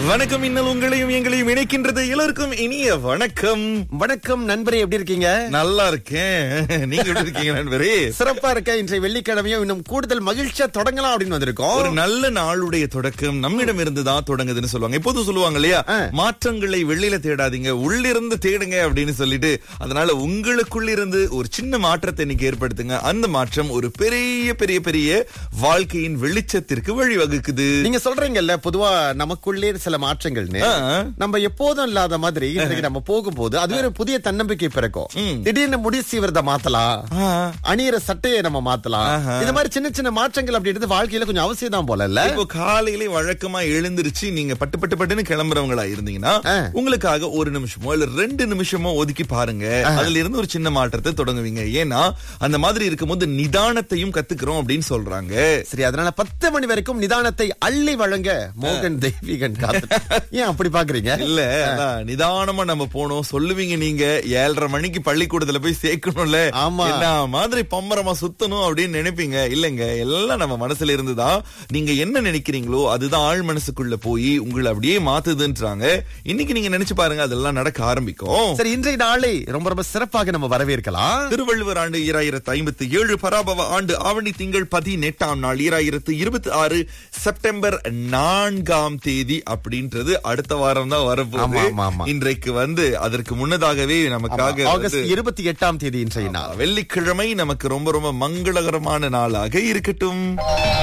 வணக்கம் இன்னல் உங்களையும் எங்களையும் இணைக்கின்றது எல்லோருக்கும் இனிய வணக்கம் வணக்கம் நண்பரே எப்படி இருக்கீங்க நல்லா இருக்கேன் நீங்க எப்படி இருக்கீங்க நண்பரே சிறப்பா இருக்க இன்றைய வெள்ளிக்கிழமையும் இன்னும் கூடுதல் மகிழ்ச்சியா தொடங்கலாம் அப்படின்னு ஒரு வந்திருக்கோம் நல்ல நாளுடைய தொடக்கம் நம்மிடம் இருந்து தான் தொடங்குதுன்னு சொல்லுவாங்க எப்போதும் சொல்லுவாங்க இல்லையா ஆ. மாற்றங்களை வெளியில தேடாதீங்க உள்ளிருந்து தேடுங்க அப்படின்னு சொல்லிட்டு அதனால உங்களுக்குள்ளிருந்து ஒரு சின்ன மாற்றத்தை இன்னைக்கு ஏற்படுத்துங்க அந்த மாற்றம் ஒரு பெரிய பெரிய பெரிய வாழ்க்கையின் வெளிச்சத்திற்கு வழிவகுக்குது நீங்க சொல்றீங்கல்ல பொதுவா நமக்குள்ளே சில மாற்றங்கள்னு ஆ. நம்ம எப்போதும் இல்லாத மாதிரி இன்றைக்கு நம்ம போகும்போது அதுவே ஒரு புதிய தன்னம்பிக்கை பிறக்கும் திடீர்னு முடி சீவிரத மாத்தலாம் ஆ. அணியிற சட்டையை நம்ம மாத்தலாம் ஆஹா. இந்த மாதிரி சின்ன சின்ன மாற்றங்கள் அப்படின்றது வாழ்க்கையில கொஞ்சம் அவசியம் தான் போல இல்ல இப்போ காலையிலே வழக்கமா எழுந்திருச்சு நீங்க பட்டு பட்டு பட்டுன்னு கிளம்புறவங்களா இருந்தீங்கன்னா ஆ. உங்களுக்காக ஒரு நிமிஷமோ இல்ல ரெண்டு நிமிஷமோ ஒதுக்கி பாருங்க அதுல இருந்து ஒரு சின்ன மாற்றத்தை தொடங்குவீங்க ஏன்னா அந்த மாதிரி இருக்கும்போது நிதானத்தையும் கத்துக்கிறோம் அப்படின்னு சொல்றாங்க சரி அதனால பத்து மணி வரைக்கும் நிதானத்தை அள்ளி வழங்க மோகன் தெய்வீகன் காத்து ஏன் அப்படி பாக்குறீங்க இல்ல அதான் நிதானமா நம்ம போனோம் சொல்லுவீங்க நீங்க ஏழரை மணிக்கு பள்ளிக்கூடத்துல போய் சேர்க்கணும்ல ஆமா. என்ன மாதிரி பம்பரமா சுத்தணும் அப்படின்னு நினைப்பீங்க இல்லங்க எல்லாம் நம்ம மனசுல இருந்துதான் நீங்க என்ன நினைக்கிறீங்களோ அதுதான் ஆழ் மனசுக்குள்ள போய் உங்களை அப்படியே மாத்துதுன்றாங்க இன்னைக்கு நீங்க நினைச்சு பாருங்க அதெல்லாம் நடக்க ஆரம்பிக்கும் சரி இன்றைய நாளை ரொம்ப ரொம்ப சிறப்பாக நம்ம வரவேற்கலாம் திருவள்ளுவர் ஆண்டு ஈராயிரத்து ஐம்பத்தி ஏழு பராபவ ஆண்டு ஆவணி திங்கள் பதினெட்டாம் நாள் ஈராயிரத்து இருபத்தி ஆறு செப்டம்பர் நான்காம் தேதி அப்படின்றது அடுத்த வாரம் தான் ஆமா, வரப்போகுது ஆமா, ஆமா. இன்றைக்கு வந்து அதற்கு முன்னதாகவே நமக்காக ஆகஸ்ட் வந்து, இருபத்தி எட்டாம் தேதி இன்றைய நாள் வெள்ளிக்கிழமை நமக்கு ரொம்ப ரொம்ப மங்களகரமான நாளாக இருக்கட்டும்